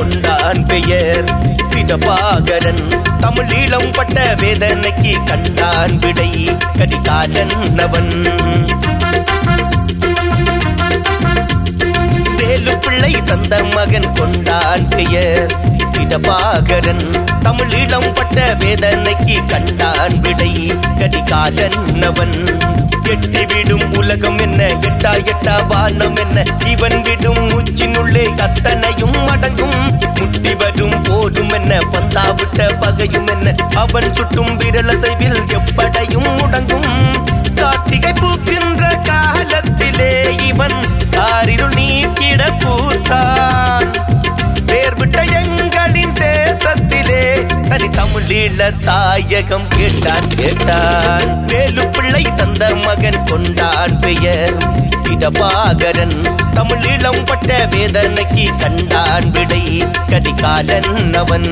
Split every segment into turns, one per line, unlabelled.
கொண்டான் பெயர் பிடபாகரன் தமிழீழம் பட்ட வேதனைக்கு கண்டான் விடை கடிகாலன் அவன் வேலு பிள்ளை தந்த மகன் கொண்டான் பெயர் இடபாகரன் தமிழீழம் பட்ட வேதனைக்கு கண்டான் விடை கடிகாலன் அவன் எட்டி விடும் உலகம் என்ன எட்டா எட்டா வானம் என்ன இவன் விடும் மூச்சினுள்ளே அத்தனையும் அடங்கும் முட்டி வரும் போதும் என்ன பந்தா விட்ட பகையும் என்ன அவன் சுட்டும் விரலசைவில் எப்படையும் முடங்கும் கார்த்திகை பூக்கின்ற காலத்திலே இவன் காரிருள் நீக்கிட பூத்தான் பேர் விட்ட எங்களின் தேசத்திலே தனி தமிழீழ தாயகம் கேட்டான் கேட்டான் வேலு பிள்ளை தந்த மகன் கொண்டான் பெயர் இடபாகரன் தமிழீழம் பட்ட வேதனைக்கு கண்டான் விடை கடிகாலன் அவன்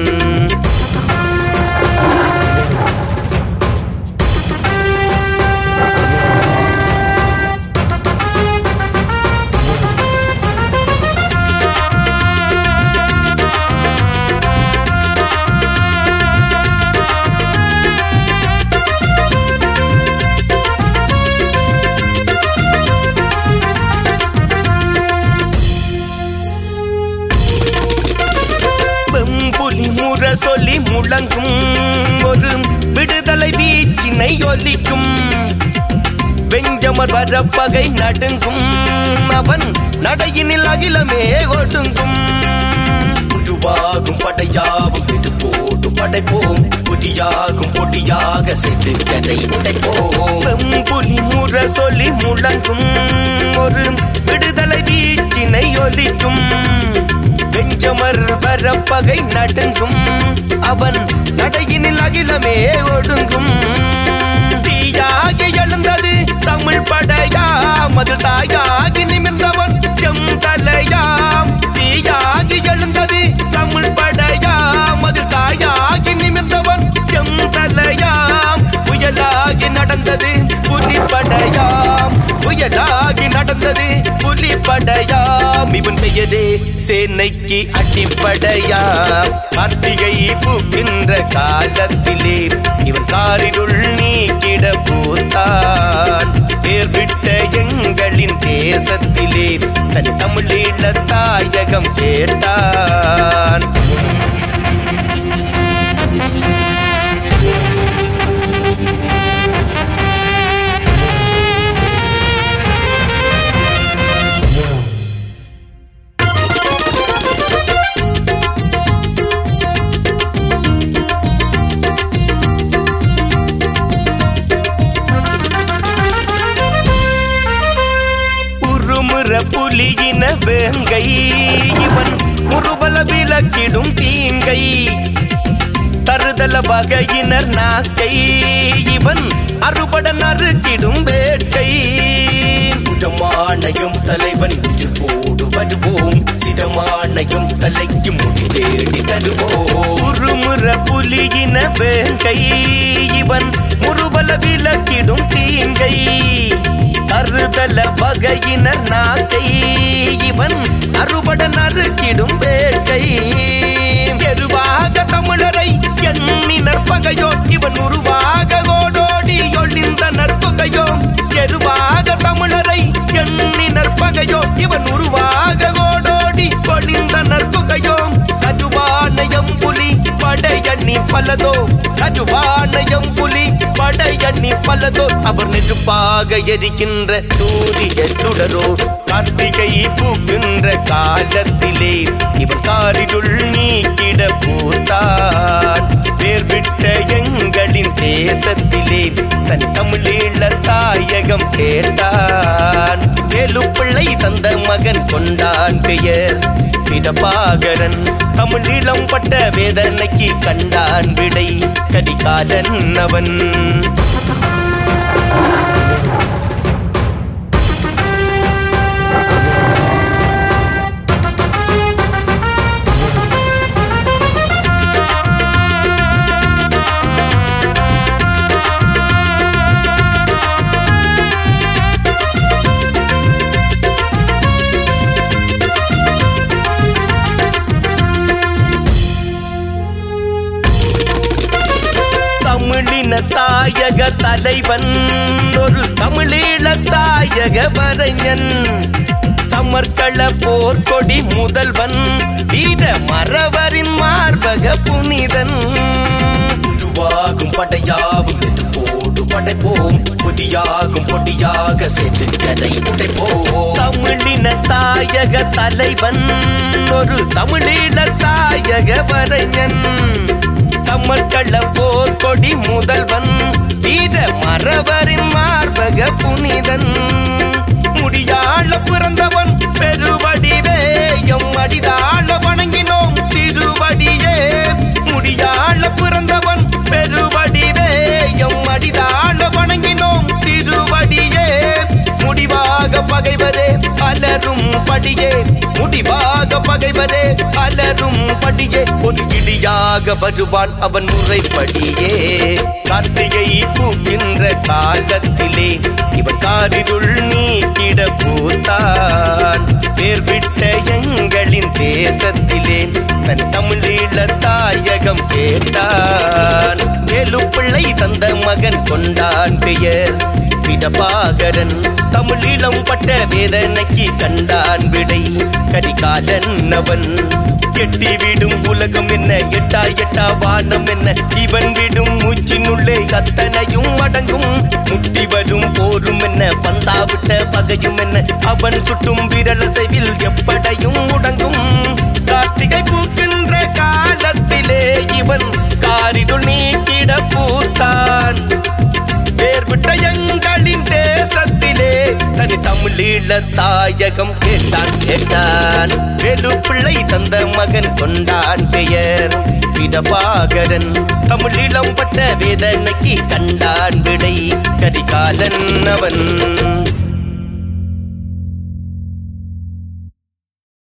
வெம்புலி முற சொல்லி முழங்கும் ஒரு விடுதலை வீச்சினை ஒலிக்கும் வெஞ்சமர் வர பகை நடுங்கும் அவன் நடையினில் அகிலமே ஒடுங்கும் உருவாகும் படையாவும் விடு போட்டு படைப்போம் புதியாகும் பொடியாக சென்று கதை உடைப்போம் வெம்புலி முற சொல்லி முழங்கும் ஒரு விடுதலை வீச்சினை ஒலிக்கும் வெஞ்சமர் வர பகை நடுங்கும் அவன் நடையினில் அகிலமே ஒடுங்கும் தீயாக எழுந்தது தமிழ் படையாம் அதில் தாயாகி நிமிர்ந்தவன் எம் தலையாம் தீயாகி எழுந்தது தமிழ் படையாம் அதில் தாயாகி நிமிர்ந்தவன் எம் தலையாம் புயலாகி நடந்தது புலிப்படையாம் புயலாகி நடந்தது புலிப்படையாம் இவன் பெயரே சேனைக்கு அடிப்படையாம் கார்த்திகை பூக்கின்ற காலத்திலே இவன் காரிருள் நீக்கிட பூத்தான் பேர் விட்ட எங்களின் தேசத்திலே தன் தமிழீழ தாயகம் கேட்டான் உருமுற புலியின வேங்கை இவன் முறுவல விலக்கிடும் தீங்கை தருதல வகையினர் நாக்கை இவன் அறுபட நறுக்கிடும் வேட்டை உடமானையும் தலைவன் இது போடு வருவோம் சிடமானையும் தலைக்கு முடி தேடி தருவோம் உருமுற புலியின வேங்கை இவன் முறுவல விலக்கிடும் தீங்கை அறுதல வகையினர் நாக்கை இவன் அறுபட நறுக்கிடும் வேட்டை எருவாக தமிழரை எண்ணினர் பகையோ இவன் உருவாக ஓடோடி ஒளிந்த நற்பகையோ எருவாக தமிழரை எண்ணினர் பகையோ இவன் உருவாக ஓடோடி ஒளிந்த நற்பகையோ கஜுவானயம் புலி படையண்ணி பலதோ கஜுவானயம் புலி படையண்ணி பலதோ அவர் நெருப்பாக எரிக்கின்ற சூரிய சுடரோ கார்த்திகை பூக்கின்ற காலத்திலே இவர் காரிருள் நீக்கிட பூத்தான் பேர் விட்ட எங்களின் தேசத்திலே தன் தமிழீழ தாயகம் கேட்டான் ஏழு பிள்ளை தந்த மகன் கொண்டான் பெயர் இடபாகரன் தமிழீழம் பட்ட வேதனைக்கு கண்டான் விடை கடிகாலன் அவன் தாயக தலைவன் ஒரு தமிழீழ தாயக வரைஞன் சமர்கள போர்க்கொடி முதல்வன் வீர மறவரின் மார்பக புனிதன் உருவாகும் படையாவும் வென்று போடு படைப்போம் புதியாகும் பொடியாக சென்று கரை உடைப்போம் தமிழின தாயக தலைவன் ஒரு தமிழீழ தாயக வரைஞன் சமர்கள போர்க்கொடி முதல்வன் வீர மறவரின் மார்பக புனிதன் முடியாள பிறந்தவன் பெருவடிவே எம் அடிதாள வணங்கினோம் திருவடியே முடியாள பிறந்தவன் பெருவடிவே எம் அடிதாள வணங்கினோம் திருவடியே முடிவாக பகைவரே அலரும் படியே முடிவாக பகைவரே அலரும் படியே ஒரு இடியாக வருவான் அவன் முறைப்படியே கார்த்திகை பூக்கின்ற காலத்திலே இவன் காரிருள் நீக்கிட பூத்தான் பேர் விட்ட எங்களின் தேசத்திலே தன் தமிழீழ தாயகம் கேட்டான் வேலு பிள்ளை தந்த மகன் கொண்டான் பெயர் பிரபாகரன் தமிழீழம் பட்ட வேதனைக்கு கண்டான் விடை கரிகாலன் அவன் எட்டி விடும் உலகம் என்ன எட்டா எட்டா வானம் என்ன இவன் விடும் மூச்சினுள்ளே அத்தனையும் அடங்கும் முட்டி வரும் போரும் என்ன பந்தா விட்ட பகையும் என்ன அவன் சுட்டும் விரல் செய்வில் எப்படையும் முடங்கும் கார்த்திகை பூக்கின்ற காலத்திலே இவன் காரிருள் நீக்கிட பூத்தான் பேர் விட்ட எங்களின் தேசத்திலே தனி தமிழீழ தாயகம் கேட்டான் கேட்டான் வேலு பிள்ளை தந்த மகன் கொண்டான் பெயர் பிரபாகரன் தமிழீழம் பட்ட வேதனைக்கு கண்டான் விடை கரிகாலன் அவன்